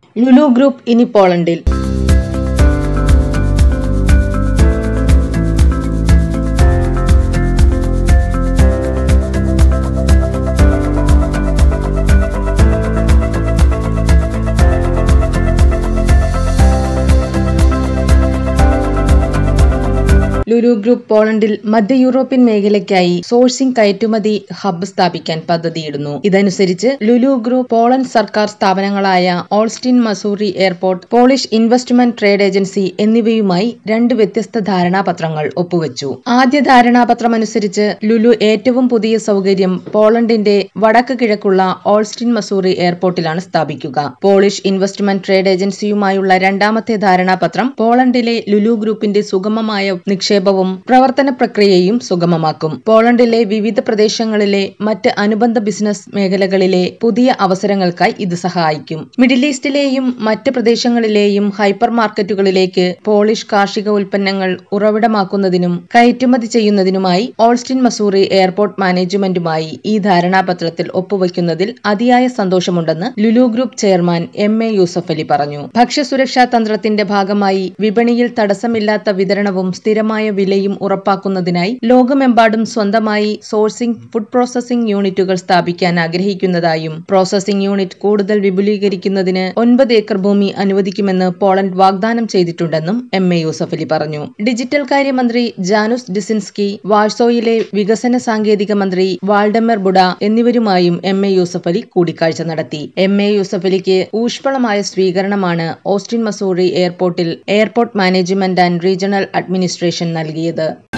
Lulu group ഇനി പോളണ്ടിൽ Lulu group പോളണ്ടിൽ മധ്യ യൂറോപ്യൻ മേഖലയ്ക്കായി സോഴ്സിംഗ് കയറ്റുമതി ഹബ്ബ് സ്ഥാപിക്കാൻ പദ്ധതിയിടുന്നു ഇതനുസരിച്ച് ലുലു ഗ്രൂപ്പ് പോളണ്ട് സർക്കാർ സ്ഥാപനങ്ങളായ Olsztyn Mazury airport Polish investment trade agency എന്നിവയുമായി രണ്ട് വ്യത്യസ്ത ധാരണാപത്രങ്ങൾ ഒപ്പുവെച്ചു ആദ്യ ധാരണാപത്രം അനുസരിച്ച് ലുലു ഏറ്റവും പുതിയ സൗകര്യം പോളണ്ടിന്റെ വടക്ക് കിഴക്കുള്ള ഓൾസ്റ്റിൻ മസൂറി എയർപോർട്ടിലാണ് സ്ഥാപിക്കുക പോളിഷ് ഇൻവെസ്റ്റ്മെന്റ് ട്രേഡ് ഏജൻസിയുമായുള്ള രണ്ടാമത്തെ ധാരണാപത്രം പോളണ്ടിലെ ലുലു ഗ്രൂപ്പിന്റെ സുഗമമായ നിക്ഷേപവും പ്രവർത്തന പ്രക്രിയയും സുഗമമാക്കും പോളണ്ടിലെ വിവിധ പ്രദേശങ്ങളിലെ മറ്റ് അനുബന്ധ ബിസിനസ് മേഖലകളിലെ പുതിയ അവസരങ്ങൾക്കായി ഇത് സഹായിക്കും മിഡിൽ ഈസ്റ്റിലെയും മറ്റ് പ്രദേശങ്ങളിലെയും ഹൈപ്പർ മാർക്കറ്റുകളിലേക്ക് പോളിഷ് കാർഷിക ഉൽപ്പന്നങ്ങൾ ഉറവിടമാക്കുന്നതിനും കയറ്റുമതി ചെയ്യുന്നതിനുമായി ഓൾസ്റ്റിൻ മസൂറി എയർപോർട്ട് മാനേജ്മെന്റുമായി ഈ ധാരണാപത്രത്തിൽ ഒപ്പുവയ്ക്കുന്നതിൽ അതിയായ സന്തോഷമുണ്ടെന്ന് Lulu group chairman M A Yusuff Ali പറഞ്ഞു ഭക്ഷ്യസുരക്ഷാ തന്ത്രത്തിന്റെ ഭാഗമായി വിപണിയിൽ തടസ്സമില്ലാത്ത വിതരണവും സ്ഥിരമായ വിലയും ഉറപ്പാക്കുന്നതിനായി ലോകമെമ്പാടും സ്വന്തമായി സോഴ്സിംഗ് ഫുഡ് പ്രോസസിംഗ് യൂണിറ്റുകൾ സ്ഥാപിക്കാൻ ആഗ്രഹിക്കുന്നതായും പ്രോസസിംഗ് യൂണിറ്റ് കൂടുതൽ വിപുലീകരിക്കുന്നതിന് ഒൻപത് ഏക്കർ ഭൂമി അനുവദിക്കുമെന്ന് പോളണ്ട് വാഗ്ദാനം ചെയ്തിട്ടുണ്ടെന്നും എം എ യൂസഫ് അലി പറഞ്ഞു ഡിജിറ്റൽ കാര്യമന്ത്രി ജാനുസ് ഡിസിൻസ്കി വാഴ്സോയിലെ വികസന സാങ്കേതിക മന്ത്രി വാൾഡമർ ബുഡ എന്നിവരുമായും എം എ യൂസഫ് അലി കൂടിക്കാഴ്ച നടത്തി എം എ യൂസഫ് അലിക്ക് ഊഷ്മളമായ സ്വീകരണമാണ് ഓസ്റ്റിൻ മസൂറി എയർപോർട്ടിൽ airport management and regional administration നൽകിയത്